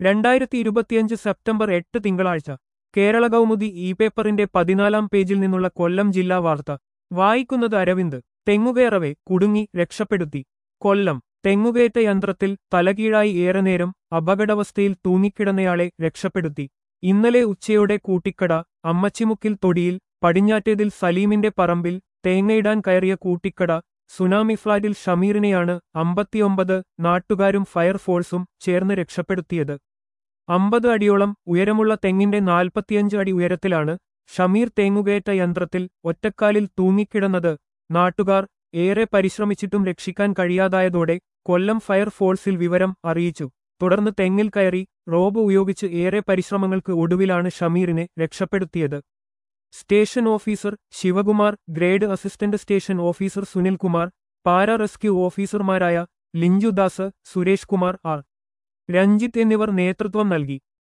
രണ്ടായിരത്തി ഇരുപത്തിയഞ്ച് സെപ്റ്റംബർ എട്ട് തിങ്കളാഴ്ച കേരള കൗമുദി ഇ പേപ്പറിന്റെ പതിനാലാം പേജിൽ നിന്നുള്ള കൊല്ലം ജില്ലാ വാർത്ത വായിക്കുന്നത് അരവിന്ദ് തെങ്ങുകയറവെ കുടുങ്ങി രക്ഷപ്പെടുത്തി കൊല്ലം തെങ്ങുകയറ്റ യന്ത്രത്തിൽ തലകീഴായി ഏറെ നേരം അപകടാവസ്ഥയിൽ തൂങ്ങിക്കിടന്നയാളെ രക്ഷപ്പെടുത്തി ഇന്നലെ ഉച്ചയോടെ കൂട്ടിക്കട അമ്മച്ചിമുക്കിൽ തൊടിയിൽ പടിഞ്ഞാറ്റേതിൽ സലീമിന്റെ പറമ്പിൽ തേങ്ങയിടാൻ കയറിയ കൂട്ടിക്കട സുനാമി ഫ്ളാറ്റിൽ ഷമീറിനെയാണ് അമ്പത്തിയൊമ്പത് നാട്ടുകാരും ഫയർഫോഴ്സും ചേർന്ന് രക്ഷപ്പെടുത്തിയത് അമ്പത് അടിയോളം ഉയരമുള്ള തെങ്ങിന്റെ നാൽപ്പത്തിയഞ്ച് അടി ഉയരത്തിലാണ് ഷമീർ തേങ്ങുകയറ്റ യന്ത്രത്തിൽ ഒറ്റക്കാലിൽ തൂങ്ങിക്കിടന്നത് നാട്ടുകാർ ഏറെ പരിശ്രമിച്ചിട്ടും രക്ഷിക്കാൻ കഴിയാതായതോടെ കൊല്ലം ഫയർഫോഴ്സിൽ വിവരം അറിയിച്ചു തുടർന്ന് തെങ്ങിൽ കയറി റോബ് ഉപയോഗിച്ച് ഏറെ പരിശ്രമങ്ങൾക്ക് ഒടുവിലാണ് ഷമീറിനെ രക്ഷപ്പെടുത്തിയത് station officer Sivakumar grade assistant station officer Sunilkumar para rescue ഓഫീസർമാരായ ലിഞ്ചുദാസ് സുരേഷ് കുമാർ ആർ രഞ്ജിത്ത് എന്നിവർ നേതൃത്വം നൽകി